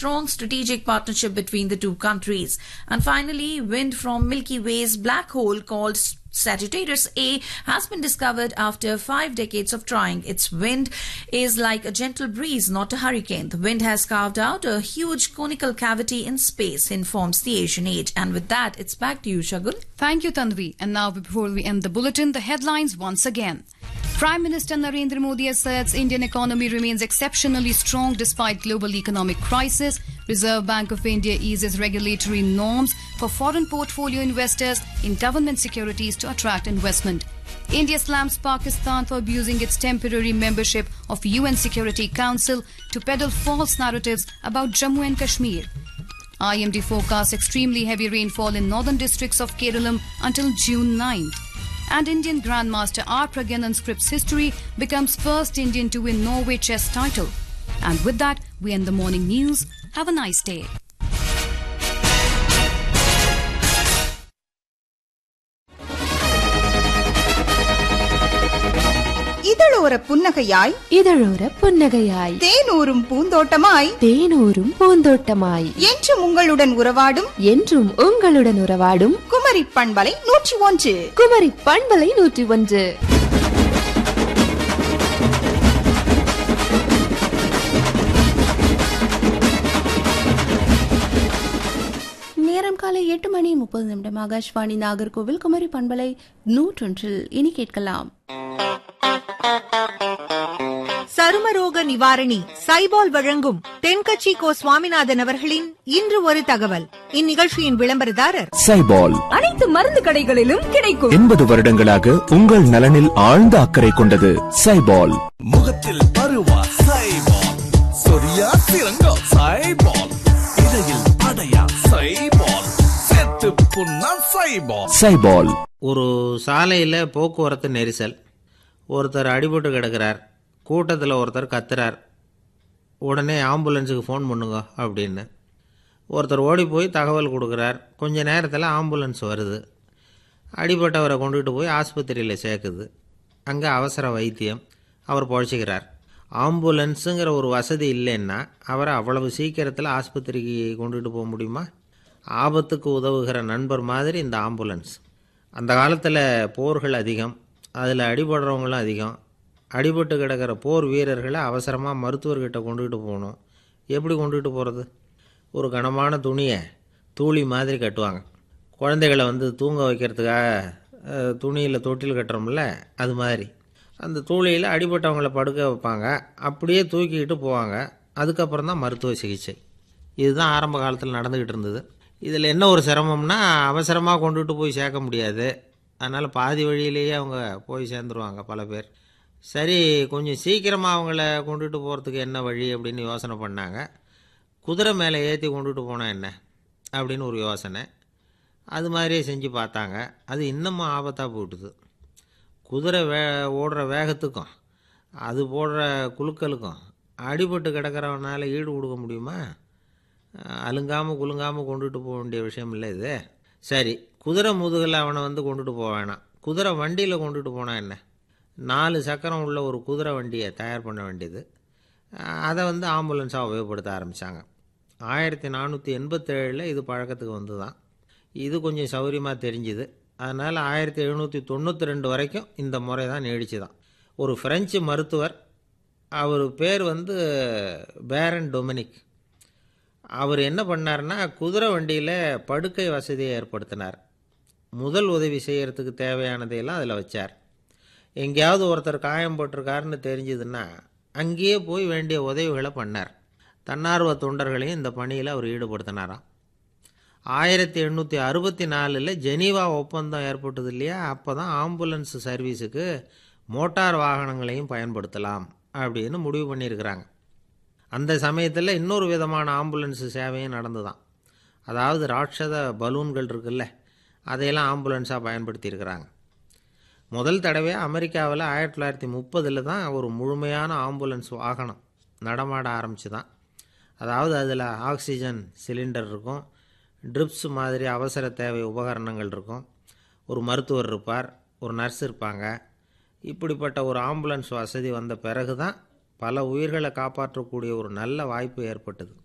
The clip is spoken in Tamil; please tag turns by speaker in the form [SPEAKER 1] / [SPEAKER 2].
[SPEAKER 1] strong strategic partnership between the two countries. And finally, wind from Milky Way's black hole called Sagittarius A has been discovered after five decades of trying. Its wind is like a gentle breeze, not a hurricane. The wind has carved out a huge conical cavity in space, informs the Asian Age. And with that, it's back to you, Shagun.
[SPEAKER 2] Thank you, Tanvi. And now, before we end the bulletin, the headlines once again. Prime Minister Narendra Modi has said Indian economy remains exceptionally strong despite global economic crisis. Reserve Bank of India eases regulatory norms for foreign portfolio investors in government securities to attract investment. India slams Pakistan for abusing its temporary membership of UN Security Council to peddle false narratives about Jammu and Kashmir. IMD forecasts extremely heavy rainfall in northern districts of Kerala until June 9th. And Indian Grandmaster R. Pragyanan Scripps history becomes first Indian to win Norway chess title. And with that, we end the morning news. Have a nice day.
[SPEAKER 3] இதழோர புன்னகையாய்
[SPEAKER 4] இதழோர புன்னகையாய்
[SPEAKER 3] தேனூரும் பூந்தோட்டமாய்
[SPEAKER 4] தேனூரும் பூந்தோட்டமாய்
[SPEAKER 3] என்றும் உங்களுடன் உறவாடும்
[SPEAKER 4] என்றும் உங்களுடன் உறவாடும்
[SPEAKER 3] குமரி பண்பலை நூற்றி ஒன்று
[SPEAKER 4] குமரி பண்பலை நூற்றி ஒன்று
[SPEAKER 5] நேரம் காலை எட்டு மணி முப்பது நிமிடம் ஆகாஷ்வாணி நாகர்கோவில் குமரி பண்பலை நூற்றொன்றில் இனி கேட்கலாம்
[SPEAKER 6] சருமரோக நிவாரணி சைபால் வழங்கும் தென்கட்சி கோ சுவாமிநாதன் அவர்களின் இன்று ஒரு தகவல் இந்நிகழ்ச்சியின் விளம்பரதாரர்
[SPEAKER 7] சைபால்
[SPEAKER 8] அனைத்து மருந்து கடைகளிலும் கிடைக்கும்
[SPEAKER 7] எண்பது வருடங்களாக உங்கள் நலனில் ஆழ்ந்த அக்கறை கொண்டது சைபால்
[SPEAKER 9] முகத்தில் பருவா சைபால் சொரியா சிறங்கா சைபால் இடையில் அடையா சைபால் செத்து புண்ணா சைபால்
[SPEAKER 7] சைபால்
[SPEAKER 10] ஒரு சாலையில் போக்குவரத்து நெரிசல் ஒருத்தர் அடிபட்டு கிடக்கிறார் கூட்டத்தில் ஒருத்தர் கத்துறார் உடனே ஆம்புலன்ஸுக்கு ஃபோன் பண்ணுங்க அப்படின்னு ஒருத்தர் ஓடி போய் தகவல் கொடுக்குறார் கொஞ்ச நேரத்தில் ஆம்புலன்ஸ் வருது அடிபட்டவரை கொண்டுகிட்டு போய் ஆஸ்பத்திரியில் சேர்க்குது அங்கே அவசர வைத்தியம் அவர் பொழைச்சிக்கிறார் ஆம்புலன்ஸுங்கிற ஒரு வசதி இல்லைன்னா அவரை அவ்வளவு சீக்கிரத்தில் ஆஸ்பத்திரிக்கு கொண்டுகிட்டு போக முடியுமா ஆபத்துக்கு உதவுகிற நண்பர் மாதிரி இந்த ஆம்புலன்ஸ் அந்த காலத்தில் போர்கள் அதிகம் அதில் அடிபடுறவங்களும் அதிகம் அடிபட்டு கிடக்கிற போர் வீரர்களை அவசரமாக மருத்துவர்கிட்ட கொண்டுகிட்டு போகணும் எப்படி கொண்டுகிட்டு போகிறது ஒரு கனமான துணியை தூளி மாதிரி கட்டுவாங்க குழந்தைகளை வந்து தூங்க வைக்கிறதுக்காக அஹ், துணியில் தொட்டில் கட்டுறோம்ல அது மாதிரி அந்த தூளியில் அடிபட்டவங்கள படுக்க வைப்பாங்க அப்படியே தூக்கிக்கிட்டு போவாங்க அதுக்கப்புறம் தான் மருத்துவ சிகிச்சை இதுதான் ஆரம்ப காலத்தில் நடந்துக்கிட்டு இருந்தது இதில் என்ன ஒரு சிரமம்னா அவசரமாக கொண்டுகிட்டு போய் சேர்க்க முடியாது அதனால் பாதி வழியிலேயே அவங்க போய் சேர்ந்துருவாங்க பல பேர் சரி கொஞ்சம் சீக்கிரமாக அவங்கள கொண்டுட்டு போகிறதுக்கு என்ன வழி அப்படின்னு யோசனை பண்ணாங்க குதிரை மேலே ஏற்றி கொண்டுட்டு போனால் என்ன அப்படின்னு ஒரு யோசனை அது மாதிரியே செஞ்சு பார்த்தாங்க அது இன்னமும் ஆபத்தாக போட்டுது குதிரை வே ஓடுற வேகத்துக்கும் அது போடுற குலுக்கலுக்கும் அடிபட்டு கிடக்கிறவனால ஈடு கொடுக்க முடியுமா அலுங்காமல் குலுங்காமல் கொண்டுட்டு போக வேண்டிய விஷயம் இல்லை இது சரி குதிரை முதுகில் அவனை வந்து கொண்டுட்டு போக வேணாம் குதிரை வண்டியில் கொண்டுட்டு போனால் என்ன நாலு சக்கரம் உள்ள ஒரு குதிரை வண்டியை தயார் பண்ண வேண்டியது அஹ் அதை வந்து ஆம்புலன்ஸாக உபயோகப்படுத்த ஆரம்பித்தாங்க ஆயிரத்தி நானூற்றி எண்பத்தேழில் இது பழக்கத்துக்கு வந்து தான் இது கொஞ்சம் சௌகரியமாக தெரிஞ்சுது அதனால் ஆயிரத்தி எழுநூற்றி தொண்ணூற்றி ரெண்டு வரைக்கும் இந்த முறை தான் நீடிச்சு தான் ஒரு ஃப்ரெஞ்சு மருத்துவர் அவர் பேர் வந்து பேரன் டொமினிக் அவர் என்ன பண்ணார்னா குதிரை வண்டியில் படுக்கை வசதியை ஏற்படுத்தினார் முதல் உதவி செய்யறதுக்கு தேவையானதையெல்லாம் அதில் வச்சார் எங்கேயாவது ஒருத்தர் காயம் போட்டிருக்காருன்னு தெரிஞ்சதுன்னா அங்கேயே போய் வேண்டிய உதவிகளை பண்ணார் தன்னார்வ தொண்டர்களையும் இந்த பணியில் அவர் ஈடுபடுத்தினாராம் ஆயிரத்தி எண்ணூற்றி அறுபத்தி நாலில் ஜெனீவா ஒப்பந்தம் ஏற்பட்டது இல்லையா அப்போ தான் ஆம்புலன்ஸ் சர்வீஸுக்கு மோட்டார் வாகனங்களையும் பயன்படுத்தலாம் அப்படின்னு முடிவு பண்ணியிருக்கிறாங்க அந்த சமயத்தில் இன்னொரு விதமான ஆம்புலன்ஸ் சேவையும் நடந்துதான் அதாவது ராட்சத பலூன்கள் இருக்குல்ல அதையெல்லாம் ஆம்புலன்ஸாக பயன்படுத்தியிருக்கிறாங்க முதல் தடவையாக அமெரிக்காவில் ஆயிரத்தி தொள்ளாயிரத்தி முப்பதில் தான் ஒரு முழுமையான ஆம்புலன்ஸ் வாகனம் நடமாட ஆரம்பிச்சு தான் அதாவது அதில் ஆக்சிஜன் சிலிண்டர் இருக்கும் ட்ரிப்ஸ் மாதிரி அவசர தேவை உபகரணங்கள் இருக்கும் ஒரு மருத்துவர் இருப்பார் ஒரு நர்ஸ் இருப்பாங்க இப்படிப்பட்ட ஒரு ஆம்புலன்ஸ் வசதி வந்த பிறகு தான் பல உயிர்களை காப்பாற்றக்கூடிய ஒரு நல்ல வாய்ப்பு ஏற்பட்டது